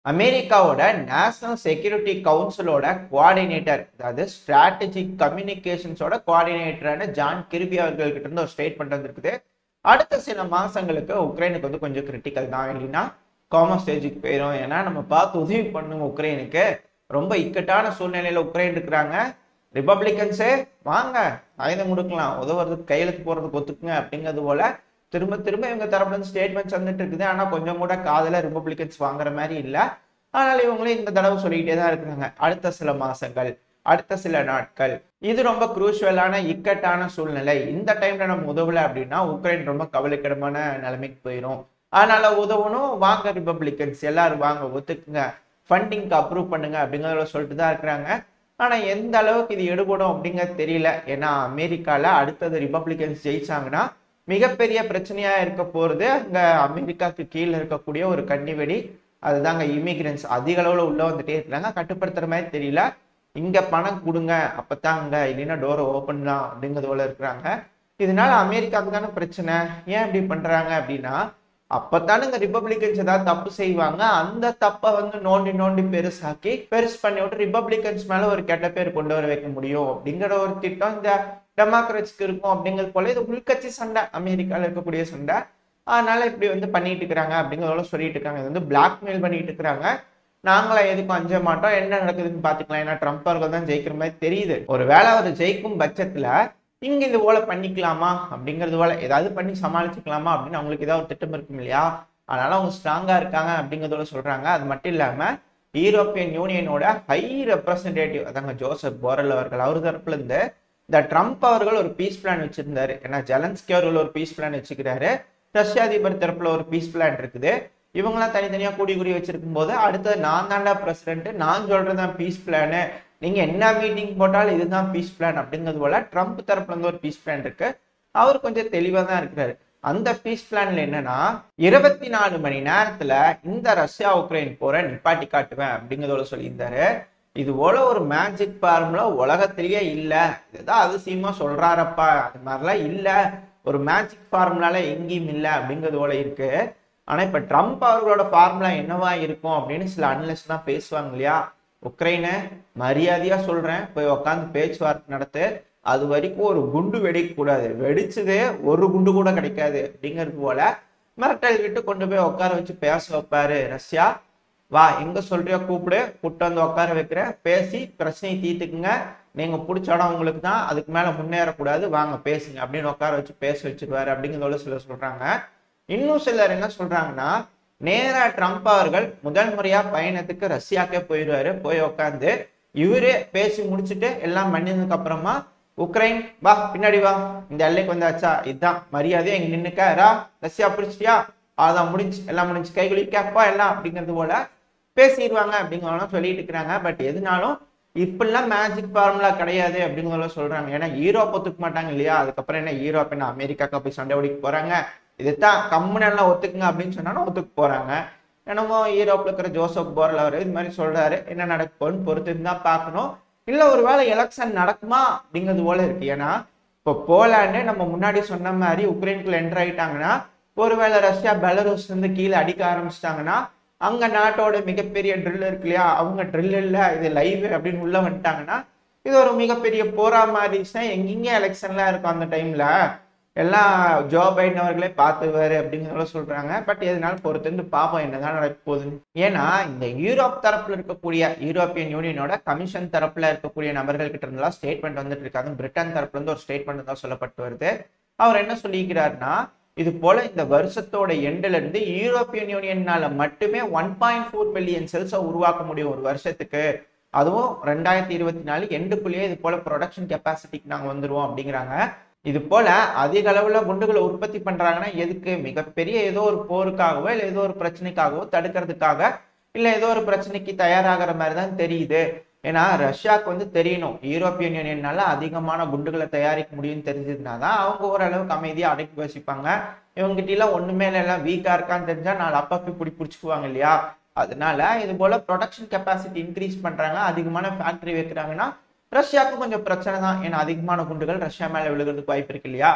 அமெரிக்காவோட national security கவுன்சிலோட coordinator அதாவது ஸ்ட்ராட்டஜிக் கம்யூனிகேஷன்ஸோட கோஆர்டினேட்டரான ஜான் கிருபி அவர்கள்கிட்ட இருந்து ஒரு ஸ்டேட்மெண்ட் வந்திருக்குது அடுத்த சில மாசங்களுக்கு உக்ரைனுக்கு வந்து கொஞ்சம் கிரிட்டிக்கல் தான் இல்லைன்னா காமன் ஸ்டேஜுக்கு போயிடும் ஏன்னா நம்ம பார்த்து உதவி பண்ணுங்க உக்ரைனுக்கு ரொம்ப இக்கட்டான சூழ்நிலையில உக்ரைன் இருக்கிறாங்க ரிப்பப்ளிகன்ஸே வாங்க ஆயுதம் கொடுக்கலாம் உதவுறதுக்கு கையெழுத்து போறதுக்கு ஒத்துக்குங்க அப்படிங்கிறது போல திரும்ப திரும்ப இவங்க தரப்புல இருந்து ஸ்டேட்மெண்ட்ஸ் வந்துட்டு இருக்குது ஆனா கொஞ்சம் கூட காதல ரிப்பப்ளிகன்ஸ் வாங்குற மாதிரி இல்ல அதனால இவங்களும் இந்த தடவை சொல்லிக்கிட்டே தான் இருக்கிறாங்க அடுத்த சில மாசங்கள் அடுத்த சில நாட்கள் இது ரொம்ப குரூஷுவலான இக்கட்டான சூழ்நிலை இந்த டைம்ல நம்ம உதவல அப்படின்னா உக்ரைன் ரொம்ப கவலைக்கிடமான நிலைமைக்கு போயிடும் அதனால உதவணும் வாங்க ரிப்பப்ளிகன்ஸ் எல்லாரும் வாங்க ஒத்துக்குங்க ஃபண்டிங்க்கு அப்ரூவ் பண்ணுங்க அப்படிங்கிறத சொல்லிட்டு தான் இருக்கிறாங்க ஆனா எந்த அளவுக்கு இது எடுபடும் அப்படிங்கிறது தெரியல ஏன்னா அமெரிக்கால அடுத்தது ரிப்பப்ளிகன்ஸ் ஜெயிச்சாங்கன்னா மிகப்பெரிய பிரச்சனையா இருக்க போறது அங்க அமெரிக்காவுக்கு கீழே இருக்கக்கூடிய ஒரு கன்னிவெடி அதுதாங்க இமிகிரன்ஸ் அதிக அளவுல உள்ள வந்துட்டே இருக்கிறாங்க கட்டுப்படுத்துற மாதிரி தெரியல இங்க பணம் கொடுங்க அப்பதான் அங்க இல்லைன்னா டோரை ஓப்பன் தான் அப்படிங்கிறது போல இருக்கிறாங்க இதனால அமெரிக்காவுக்கு தானே பிரச்சனை ஏன் இப்படி பண்றாங்க அப்படின்னா அப்பத்தானே இந்த ரிப்பப்ளிகன்ஸ் ஏதாவது தப்பு செய்வாங்க அந்த தப்பை வந்து நோண்டி நோண்டி பெருசாக்கி பெருசு பண்ணி விட்டு ரிப்பப்ளிகன்ஸ் மேல ஒரு கெட்ட பேர் கொண்டு வர வைக்க முடியும் அப்படிங்கிற ஒரு திட்டம் இந்த டெமோக்ரட்ஸ்க்கு இருக்கும் அப்படிங்கிறது போல இது உள்கட்சி சண்டை அமெரிக்கால இருக்கக்கூடிய சண்டை அதனால இப்படி வந்து பண்ணிட்டு இருக்கிறாங்க அப்படிங்கிறதோட சொல்லிட்டு இருக்காங்க இது வந்து பிளாக்மெயில் பண்ணிட்டு இருக்கிறாங்க நாங்களா எதுக்கும் அஞ்ச மாட்டோம் என்ன நடக்குதுன்னு பாத்துக்கலாம் ஏன்னா ட்ரம்ப் அவர்கள் தான் ஜெயிக்கிற மாதிரி தெரியுது ஒரு வேளை அவர் ஜெயிக்கும் பட்சத்துல இங்க இது போல பண்ணிக்கலாமா அப்படிங்கிறது போல ஏதாவது பண்ணி சமாளிச்சுக்கலாமா அப்படின்னு அவங்களுக்கு ஏதாவது ஒரு திட்டம் இருக்கும் இல்லையா அதனால அவங்க ஸ்ட்ராங்கா இருக்காங்க அப்படிங்கிறதோட சொல்றாங்க அது மட்டும் இல்லாம யூரோப்பியன் யூனியனோட ஹை ரெப்ரசன்டேட்டிவ் அதாங்க ஜோசப் போரல் அவர்கள் அவர் தரப்புல இருந்து இந்த ட்ரம்ப் அவர்கள் ஒரு பீஸ் பிளான் வச்சிருந்தாரு ஏன்னா ஜெலன்ஸ்கி அவர்கள் ஒரு பீஸ் பிளான் வச்சுக்கிறாரு ரஷ்ய அதிபர் தரப்புல ஒரு பீஸ் பிளான் இருக்குது இவங்கெல்லாம் தனித்தனியா கூடி கூடி வச்சிருக்கும் போது அடுத்தது நான் தாண்டா பிரசிடென்ட் நான் சொல்றதுதான் பீஸ் பிளானு நீங்க என்ன மீட்டிங் போட்டாலும் இதுதான் பீஸ் பிளான் அப்படிங்கிறது போல ட்ரம்ப் தரப்புல இருந்து ஒரு பீஸ் பிளான் இருக்கு அவர் கொஞ்சம் தெளிவா தான் இருக்கிறாரு அந்த பீஸ் பிளான்ல என்னன்னா இருபத்தி நாலு மணி நேரத்துல இந்த ரஷ்யா உக்ரைன் போரை நிப்பாட்டி காட்டுவேன் அப்படிங்கிறதோட சொல்லியிருந்தாரு இது போல ஒரு மேஜிக் ஃபார்முலா உலகத்திலேயே இல்ல இதுதான் அதிசயமா சொல்றாரப்பா அது மாதிரிலாம் இல்ல ஒரு மேஜிக் ஃபார்முலால எங்கேயும் இல்ல அப்படிங்கிறது போல இருக்கு ஆனா இப்ப ட்ரம்ப் அவர்களோட ஃபார்முலா என்னவா இருக்கும் அப்படின்னு சில அனலிஸ்ட் தான் பேசுவாங்க இல்லையா உக்ரைனை மரியாதையா சொல்றேன் போய் உட்காந்து பேச்சுவார்த்தை நடத்து அது வரைக்கும் ஒரு குண்டு வெடிக்க கூடாது வெடிச்சதே ஒரு குண்டு கூட கிடைக்காது அப்படிங்கிறது போல மிரட்டல் விட்டு கொண்டு போய் உட்கார வச்சு பேச வைப்பாரு ரஷ்யா வா எங்க சொல்றியோ கூப்பிடு கூப்பிட்டு வந்து உட்கார வைக்கிறேன் பேசி பிரச்சனையை தீர்த்துக்குங்க நீங்க பிடிச்ச இடம் உங்களுக்கு தான் அதுக்கு மேல முன்னேறக்கூடாது வாங்க பேசுங்க அப்படின்னு உட்கார வச்சு பேச வச்சிருவாரு அப்படிங்கிறதோட சிலர் சொல்றாங்க இன்னும் சிலர் என்ன சொல்றாங்கன்னா நேரா ட்ரம்ப் அவர்கள் முதல் முறையா பயணத்துக்கு ரஷ்யாக்கே போயிடுவாரு போய் உட்காந்து இவரே பேசி முடிச்சுட்டு எல்லாம் பண்ணினதுக்கு அப்புறமா உக்ரைன் வா பின்னாடி வா இந்த எல்லைக்கு வந்தாச்சா இதுதான் மரியாதையா இங்க நின்னுக்க ரா ரஷ்யா பிடிச்சிட்டியா அதான் முடிஞ்சு எல்லாம் முடிஞ்சு கை குளிக்கப்பா எல்லாம் அப்படிங்கிறது போல பேசிடுவாங்க அப்படிங்கிறதெல்லாம் சொல்லிட்டு இருக்கிறாங்க பட் எதுனாலும் இப்பெல்லாம் மேஜிக் ஃபார்முலா கிடையாது அப்படிங்கிறதெல்லாம் சொல்றாங்க ஏன்னா யூரோப் ஒத்துக்க மாட்டாங்க இல்லையா அதுக்கப்புறம் என்ன யூரோப் என்ன அமெரிக்காக்கு போய் சண்டை ஓடிக்க போறாங்க இதுதான் கம்முன்னு எல்லாம் ஒத்துக்குங்க அப்படின்னு சொன்னாலும் ஒத்துக்க போறாங்க என்னமோ யூரோப்ல இருக்கிற ஜோசப் போரல் அவர் இது மாதிரி சொல்றாரு என்ன நடக்கும்னு பொறுத்து இருந்தா பார்க்கணும் இல்ல ஒருவேளை எலெக்ஷன் நடக்குமா அப்படிங்கிறது போல இருக்கு ஏன்னா இப்போ போலாண்டு நம்ம முன்னாடி சொன்ன மாதிரி உக்ரைனுக்குள்ள என்டர் ஆயிட்டாங்கன்னா ஒருவேளை ரஷ்யா பெலரூஸ் இருந்து கீழே அடிக்க ஆரம்பிச்சிட்டாங்கன்னா அங்க நாட்டோட மிகப்பெரிய ட்ரில் இருக்கு இல்லையா அவங்க ட்ரில் இல்ல இது லைவ் அப்படின்னு உள்ள வந்துட்டாங்கன்னா இது ஒரு மிகப்பெரிய போரா மாறிடுச்சுன்னா எங்கெங்க எலெக்ஷன்லாம் இருக்கும் அந்த டைம்ல எல்லாம் ஜோ பைடன் அவர்களே பார்த்துவாரு அப்படிங்கிறத சொல்றாங்க பட் எதனால பொறுத்திருந்து பார்ப்போம் என்னதான் நடக்க போகுதுன்னு ஏன்னா இந்த யூரோப் தரப்புல இருக்கக்கூடிய யூரோப்பியன் யூனியனோட கமிஷன் தரப்புல இருக்கக்கூடிய நபர்கள் கிட்ட இருந்தெல்லாம் ஸ்டேட்மெண்ட் வந்துட்டு இருக்காங்க பிரிட்டன் தரப்புல இருந்து ஒரு ஸ்டேட்மெண்ட் தான் சொல்லப்பட்டு வருது அவர் என்ன சொல்லிக்கிறாருன்னா இது போல இந்த வருஷத்தோட எண்ட்ல இருந்து யூரோப்பியன் யூனியனால மட்டுமே ஒன் பாயிண்ட் ஃபோர் மில்லியன் செல்ஸை உருவாக்க முடியும் ஒரு வருஷத்துக்கு அதுவும் ரெண்டாயிரத்தி இருபத்தி நாலு எண்டுக்குள்ளேயே இது போல ப்ரொடக்ஷன் கெப்பாசிட்டிக்கு நாங்க வந்துருவோம் அப்படிங்கிறாங்க இது போல அதிக அளவுல குண்டுகளை உற்பத்தி பண்றாங்கன்னா எதுக்கு மிகப்பெரிய ஏதோ ஒரு போருக்காகவோ இல்லை ஏதோ ஒரு பிரச்சனைக்காகவோ தடுக்கிறதுக்காக இல்ல ஏதோ ஒரு பிரச்சனைக்கு தயாராகிற மாதிரி தான் தெரியுது ஏன்னா ரஷ்யாவுக்கு வந்து தெரியணும் யூரோப்பியன் யூனியனால அதிகமான குண்டுகளை தயாரிக்க முடியும்னு தெரிஞ்சதுனா தான் அவங்க ஓரளவுக்கு அமைதியா அடக்கி வசிப்பாங்க இவங்ககிட்ட எல்லாம் ஒண்ணுமே இல்லை எல்லாம் வீக்கா இருக்கான்னு தெரிஞ்சா நாலு அப்பப்பி பிடி பிடிச்சிக்குவாங்க இல்லையா அதனால இது போல ப்ரொடக்ஷன் கெப்பாசிட்டி இன்க்ரீஸ் பண்றாங்க அதிகமான ஃபேக்டரி வைக்கிறாங்கன்னா ரஷ்யாவுக்கு கொஞ்சம் பிரச்சனை தான் ஏன்னா அதிகமான குண்டுகள் ரஷ்யா மேல விழுகிறதுக்கு வாய்ப்பு இருக்கு இல்லையா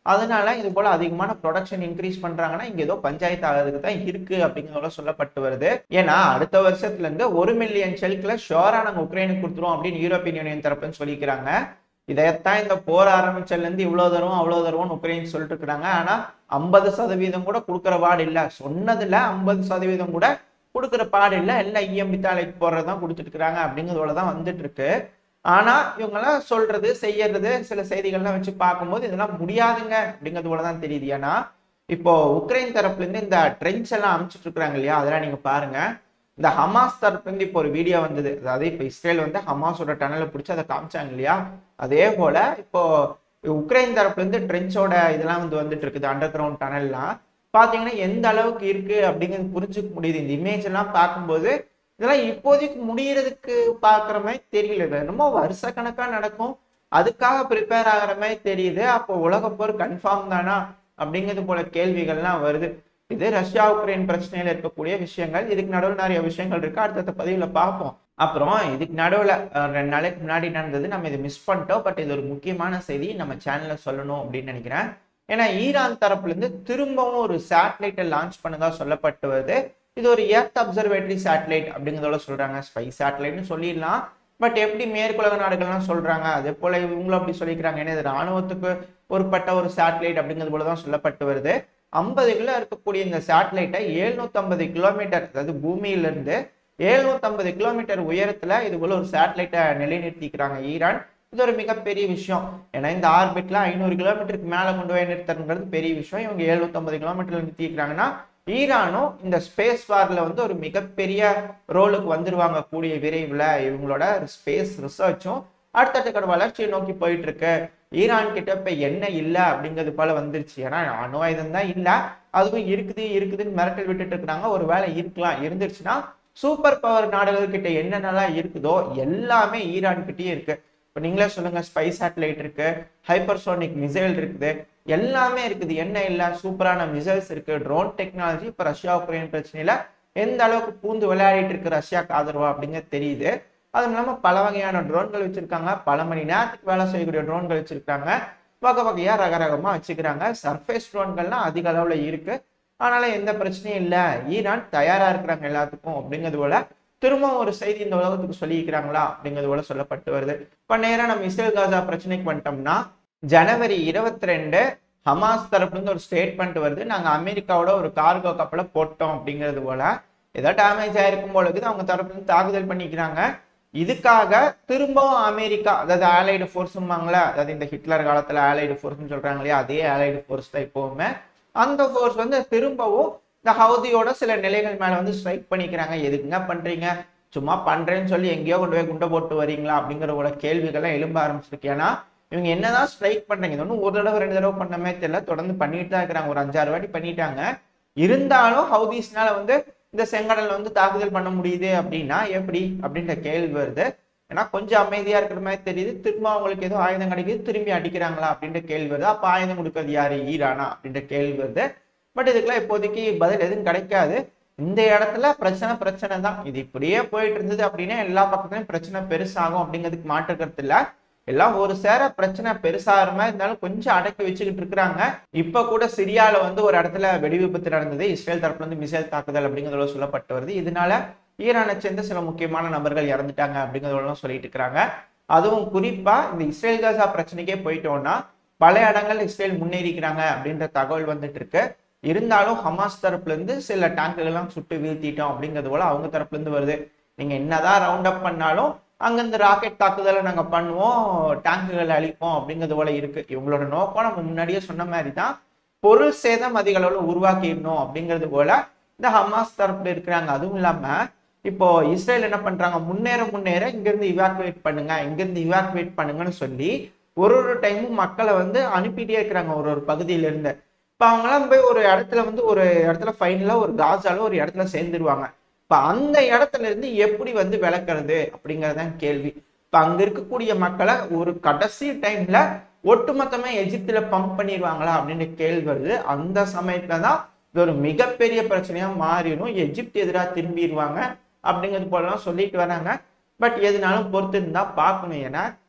அதனால இது போல அதிகமான ப்ரொடக்ஷன் இன்க்ரீஸ் பண்றாங்கன்னா இங்க ஏதோ பஞ்சாயத்து ஆகிறதுக்கு தான் இருக்கு அப்படிங்கிறத சொல்லப்பட்டு வருது ஏன்னா அடுத்த வருஷத்துல இருந்து ஒரு மில்லியன் ஷெல்க்ல ஷோரா நாங்க உக்ரைனுக்கு கொடுத்துருவோம் அப்படின்னு யூரோப்பியன் யூனியன் தரப்புன்னு சொல்லிக்கிறாங்க இதைத்தான் இந்த போர் ஆரம்பிச்சதுல இருந்து இவ்வளவு தருவோம் அவ்வளவு தருவோம்னு உக்ரைன் சொல்லிட்டு இருக்காங்க ஆனா ஐம்பது சதவீதம் கூட கொடுக்குற பாடு இல்ல சொன்னதுல ஐம்பது சதவீதம் கூட கொடுக்குற பாடு இல்ல எல்லாம் இஎம்பி தாளைக்கு போடுறதுதான் கொடுத்துட்டு இருக்காங்க அப்படிங்கிறதோட தான் வந்துட்டு இருக்கு ஆனா இவங்கெல்லாம் சொல்றது செய்யறது சில செய்திகள்லாம் வச்சு பார்க்கும்போது இதெல்லாம் முடியாதுங்க அப்படிங்கிறது போல தான் தெரியுது ஏன்னா இப்போ உக்ரைன் தரப்புல இருந்து இந்த ட்ரென்ச் எல்லாம் அனுப்பிச்சிட்டு இருக்காங்க இல்லையா அதெல்லாம் நீங்க பாருங்க இந்த ஹமாஸ் தரப்புல இருந்து இப்போ ஒரு வீடியோ வந்தது அதாவது இப்போ இஸ்ரேல் வந்து ஹமாஸோட டனலை பிடிச்சி அதை காமிச்சாங்க இல்லையா அதே போல இப்போ உக்ரைன் தரப்புல இருந்து ட்ரென்ச்சோட இதெல்லாம் வந்து வந்துட்டு இருக்குது அண்டர் கிரவுண்ட் டனல்லாம் பாத்தீங்கன்னா எந்த அளவுக்கு இருக்கு அப்படிங்கிறது புரிஞ்சுக்க முடியுது இந்த இமேஜ் எல்லாம் பார்க்கும்போது இதெல்லாம் இப்போதைக்கு முடியறதுக்கு பாக்குற மாதிரி தெரியல இது என்னமோ வருஷ கணக்கா நடக்கும் அதுக்காக ப்ரிப்பேர் ஆகிற மாதிரி தெரியுது அப்போ உலக போர் கன்ஃபார்ம் தானா அப்படிங்கிறது போல கேள்விகள்லாம் வருது இது ரஷ்யா உக்ரைன் பிரச்சனையில இருக்கக்கூடிய விஷயங்கள் இதுக்கு நடுவில் நிறைய விஷயங்கள் இருக்கு அடுத்தடுத்த பதிவுல பார்ப்போம் அப்புறம் இதுக்கு நடுவில் ரெண்டு நாளைக்கு முன்னாடி நடந்தது நம்ம இதை மிஸ் பண்ணிட்டோம் பட் இது ஒரு முக்கியமான செய்தி நம்ம சேனல்ல சொல்லணும் அப்படின்னு நினைக்கிறேன் ஏன்னா ஈரான் தரப்புல இருந்து திரும்பவும் ஒரு சேட்டலைட்டை லான்ச் பண்ணதா சொல்லப்பட்டு வருது இது ஒரு எர்த் அப்சர்வேட்டரி சேட்டலைட் அப்படிங்கிறதோட சொல்றாங்க ஸ்பை சேட்டலைட்னு சொல்லிடலாம் பட் எப்படி மேற்குலக நாடுகள்லாம் சொல்றாங்க அதே போல இவங்களும் அப்படி சொல்லிக்கிறாங்க ஏன்னா இது ராணுவத்துக்கு பொருட்பட்ட ஒரு சேட்டலைட் அப்படிங்கிறது போல தான் சொல்லப்பட்டு வருது ஐம்பது கிலோ இருக்கக்கூடிய இந்த சேட்டலைட்டை எழுநூத்தி ஐம்பது கிலோமீட்டர் அதாவது பூமியிலிருந்து எழுநூத்தி ஐம்பது கிலோமீட்டர் உயரத்துல இது போல ஒரு சேட்டலைட்டை நிலைநிறுத்திக்கிறாங்க ஈரான் இது ஒரு மிகப்பெரிய விஷயம் ஏன்னா இந்த ஆர்பிட்ல ஐநூறு கிலோமீட்டருக்கு மேல கொண்டு போய் நிறுத்துறதுங்கிறது பெரிய விஷயம் இவங்க எழுநூத்தி ஐம்பது கிலோமீட்டர்ல நிறுத்திக்கிறாங்கன்னா ஈரானும் இந்த ஸ்பேஸ் வார்ல வந்து ஒரு மிகப்பெரிய ரோலுக்கு வந்துருவாங்க கூடிய விரைவில் இவங்களோட ஸ்பேஸ் ரிசர்ச்சும் அடுத்தடுத்த கட வளர்ச்சியை நோக்கி போயிட்டு இருக்கு ஈரான் கிட்ட இப்ப என்ன இல்லை அப்படிங்கிறது போல வந்துருச்சு ஏன்னா அணு ஆயுதம் தான் இல்லை அதுவும் இருக்குது இருக்குதுன்னு மிரட்டல் விட்டுட்டு இருக்கிறாங்க ஒரு வேலை இருக்கலாம் இருந்துருச்சுன்னா சூப்பர் பவர் நாடுகள் கிட்ட என்னென்னலாம் இருக்குதோ எல்லாமே ஈரான் கிட்டயே இருக்கு இப்போ நீங்களே சொல்லுங்க ஸ்பை சேட்டலைட் இருக்கு ஹைப்பர்சோனிக் மிசைல் இருக்குது எல்லாமே இருக்குது என்ன இல்லை சூப்பரான மிசைல்ஸ் இருக்கு ட்ரோன் டெக்னாலஜி இப்போ ரஷ்யா உக்ரைன் பிரச்சனையில எந்த அளவுக்கு பூந்து விளையாடிட்டு இருக்கு ரஷ்யாக்கு ஆதரவா அப்படிங்கிறது தெரியுது அதுவும் இல்லாமல் பல வகையான ட்ரோன்கள் வச்சிருக்காங்க பல மணி நேரத்துக்கு வேலை செய்யக்கூடிய ட்ரோன்கள் வச்சிருக்காங்க வகை வகையா ரகரகமா வச்சுக்கிறாங்க சர்ஃபேஸ் ட்ரோன்கள்லாம் அதிக அளவுல இருக்கு அதனால எந்த பிரச்சனையும் இல்லை ஈரான் தயாரா இருக்கிறாங்க எல்லாத்துக்கும் அப்படிங்கிறது போல திரும்பவும் ஒரு செய்தி இந்த உலகத்துக்கு சொல்லியிருக்கிறாங்களா அப்படிங்கிறது போல சொல்லப்பட்டு வருது இப்ப நேரம் நம்ம இஸ்ரேல் காசா பிரச்சனைக்கு வந்துட்டோம்னா ஜனவரி இருபத்தி ரெண்டு ஹமாஸ் தரப்புல இருந்து ஒரு ஸ்டேட்மெண்ட் வருது நாங்க அமெரிக்காவோட ஒரு கார்கோ கப்பலை போட்டோம் அப்படிங்கிறது போல ஏதோ டேமேஜ் ஆயிருக்கும் போல இருக்குது அவங்க தரப்புல இருந்து தாக்குதல் பண்ணிக்கிறாங்க இதுக்காக திரும்பவும் அமெரிக்கா அதாவது ஆலைடு ஃபோர்ஸும்பாங்களே அதாவது இந்த ஹிட்லர் காலத்துல ஆலைடு ஃபோர்ஸ்னு சொல்றாங்க இல்லையா அதே ஆலைடு ஃபோர்ஸ் தான் இப்போவுமே அந்த ஃபோர்ஸ் வந்து திரும்பவும் இந்த ஹவுதியோட சில நிலைகள் மேல வந்து ஸ்ட்ரைக் பண்ணிக்கிறாங்க எதுக்குங்க பண்றீங்க சும்மா பண்றேன்னு சொல்லி எங்கேயோ கொண்டு போய் குண்டை போட்டு வரீங்களா அப்படிங்கிற ஒரு கேள்விகள்லாம் எழும்ப ஆரம்பிச்சிருக்கு ஏன்னா இவங்க என்னதான் ஸ்ட்ரைக் பண்றீங்க இது ஒன்றும் ஒரு தடவை ரெண்டு தடவை பண்ணமே தெரியல தொடர்ந்து பண்ணிட்டு தான் இருக்கிறாங்க ஒரு அஞ்சாறு வாட்டி பண்ணிட்டாங்க இருந்தாலும் ஹவுதீஸ்னால வந்து இந்த செங்கடல் வந்து தாக்குதல் பண்ண முடியுது அப்படின்னா எப்படி அப்படின்ற கேள்வி வருது ஏன்னா கொஞ்சம் அமைதியா இருக்கிற மாதிரி தெரியுது திரும்ப அவங்களுக்கு ஏதோ ஆயுதம் கிடைக்குது திரும்பி அடிக்கிறாங்களா அப்படின்ற கேள்வி வருது அப்ப ஆயுதம் கொடுக்கறது யாரு ஈரானா அப்படின்ற கேள்வி வருது பட் இதுக்கெல்லாம் இப்போதைக்கு பதில் எதுவும் கிடைக்காது இந்த இடத்துல பிரச்சனை பிரச்சனை தான் இது இப்படியே போயிட்டு இருந்தது அப்படின்னா எல்லா பக்கத்துலயும் பிரச்சனை பெருசாகும் அப்படிங்கிறதுக்கு மாற்றுக்கிறது இல்ல எல்லாம் ஒரு சேர பிரச்சனை பெருசாகிற மாதிரி இருந்தாலும் கொஞ்சம் அடக்கி வச்சுக்கிட்டு இருக்கிறாங்க இப்ப கூட சிரியால வந்து ஒரு இடத்துல வெடி விபத்து நடந்தது இஸ்ரேல் தரப்புல இருந்து மிசைல் தாக்குதல் அப்படிங்கிறதுல சொல்லப்பட்டு வருது இதனால ஈரானை சேர்ந்த சில முக்கியமான நபர்கள் இறந்துட்டாங்க அப்படிங்கிறதெல்லாம் சொல்லிட்டு இருக்கிறாங்க அதுவும் குறிப்பா இந்த இஸ்ரேல் காசா பிரச்சனைக்கே போயிட்டோம்னா பல இடங்கள் இஸ்ரேல் முன்னேறிக்கிறாங்க அப்படின்ற தகவல் வந்துட்டு இருக்கு இருந்தாலும் ஹமாஸ் தரப்புல இருந்து சில டேங்குகள் எல்லாம் சுட்டு வீழ்த்திட்டோம் அப்படிங்கிறது போல அவங்க தரப்புல இருந்து வருது நீங்க என்னதான் ரவுண்ட் அப் பண்ணாலும் அங்கிருந்து ராக்கெட் தாக்குதலை நாங்க பண்ணுவோம் டேங்குகளை அழிப்போம் அப்படிங்கிறது போல இருக்கு இவங்களோட நோக்கம் நம்ம முன்னாடியே சொன்ன மாதிரி தான் பொருள் சேதம் அதிக அளவுல உருவாக்கிடணும் அப்படிங்கிறது போல இந்த ஹமாஸ் தரப்புல இருக்கிறாங்க அதுவும் இல்லாம இப்போ இஸ்ரேல் என்ன பண்றாங்க முன்னேற முன்னேற இங்கிருந்து இவாக்குவேட் பண்ணுங்க இங்கிருந்து இவாக்குவேட் பண்ணுங்கன்னு சொல்லி ஒரு ஒரு டைமும் மக்களை வந்து அனுப்பிட்டே இருக்கிறாங்க ஒரு ஒரு பகுதியில இருந்து இப்போ அவங்களாம் போய் ஒரு இடத்துல வந்து ஒரு இடத்துல ஃபைனலாக ஒரு காசால ஒரு இடத்துல சேர்ந்துருவாங்க இப்போ அந்த இடத்துல இருந்து எப்படி வந்து விளக்குறது அப்படிங்கறதான் கேள்வி இப்போ அங்க இருக்கக்கூடிய மக்களை ஒரு கடைசி டைம்ல ஒட்டுமொத்தமா எஜிப்துல பம்ப் பண்ணிடுவாங்களா அப்படின்னு கேள்வி வருது அந்த சமயத்துல தான் இது ஒரு மிகப்பெரிய பிரச்சனையா மாறிடும் எஜிப்ட் எதிராக திரும்பிடுவாங்க அப்படிங்கிறது போலலாம் சொல்லிட்டு வராங்க பட் எதுனாலும் பொறுத்து இருந்தா பார்க்கணும் ஏன்னா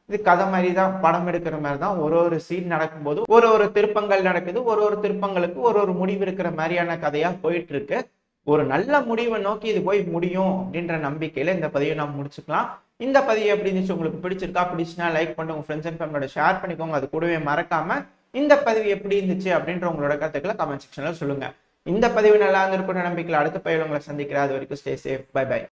இது கதை மாதிரி தான் படம் எடுக்கிற மாதிரி தான் ஒரு ஒரு சீன் நடக்கும்போது ஒரு ஒரு திருப்பங்கள் நடக்குது ஒரு ஒரு திருப்பங்களுக்கு ஒரு ஒரு முடிவு இருக்கிற மாதிரியான கதையா போயிட்டு இருக்கு ஒரு நல்ல முடிவை நோக்கி இது போய் முடியும் அப்படின்ற நம்பிக்கையில இந்த பதிவை நாம் முடிச்சுக்கலாம் இந்த பதிவு எப்படி இருந்துச்சு உங்களுக்கு பிடிச்சிருக்கா பிடிச்சுன்னா லைக் பண்ணி உங்க ஃப்ரெண்ட்ஸ் அண்ட் ஃபேமிலியோட ஷேர் பண்ணிக்கோங்க அது கூடவே மறக்காம இந்த பதிவு எப்படி இருந்துச்சு அப்படின்ற உங்களோட கருத்துக்களை கமெண்ட் செக்ஷன்ல சொல்லுங்க இந்த பதிவு நல்லா இருந்திருக்கும் நம்பிக்கையில் அடுத்த பதிவில் உங்களை சந்திக்கிறேன் அது வரைக்கும் ஸ்டே சேஃப் பை பை